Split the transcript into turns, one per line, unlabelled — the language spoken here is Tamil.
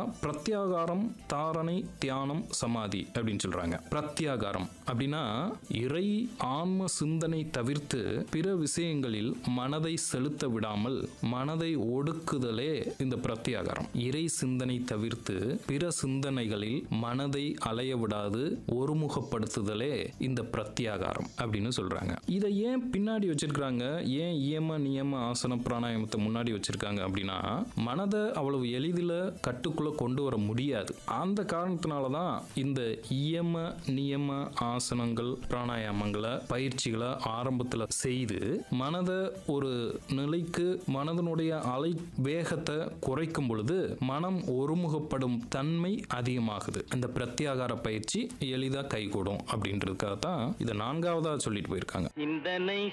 பிரத்யாகாரம் தாரணை தியானம் சமாதி அப்படின்னு சொல்றாங்க பிரத்யாகாரம் அப்படின்னா இறை ஆன்ம சிந்தனை தவிர்த்து பிற விஷயங்களில் மனதை செலுத்த விடாமல் மனதை ஒடுக்குதலே இந்த பிரத்யாகாரம் இறை சிந்தனை தவிர்த்து பிற சிந்தனைகளில் மனதை அலைய விடாது ஒருமுகப்படுத்துதலே இந்த பிரத்யாகாரம் அப்படின்னு சொல்றாங்க இதை ஏன் பின்னாடி வச்சிருக்காங்க ஏன் இயம நியம ஆசன பிராணாயாமத்தை முன்னாடி வச்சிருக்காங்க அப்படின்னா மனதை அவ்வளவு எளிதில் கட்டுக்குள்ள கொண்டு வர முடியாது அந்த காரணத்தினால தான் இந்த இயம நியம ஆசனங்கள் பிராணாயாமங்களை பயிற்சிகளை ஆரம்பத்தில் செய்து மனதை ஒரு நிலைக்கு மனதனுடைய அலை வேகத்தை குறைக்கும் பொழுது மனம் ஒருமுகப்படும் தன்மை அதிகமாகுது இந்த பிரத்யாகார பயிற்சி எளிதாக கைகூடும் அப்படின்றதுக்காக தான் இதை நான்காவதா சொல்லிட்டு போயிருக்காங்க
சிந்தனை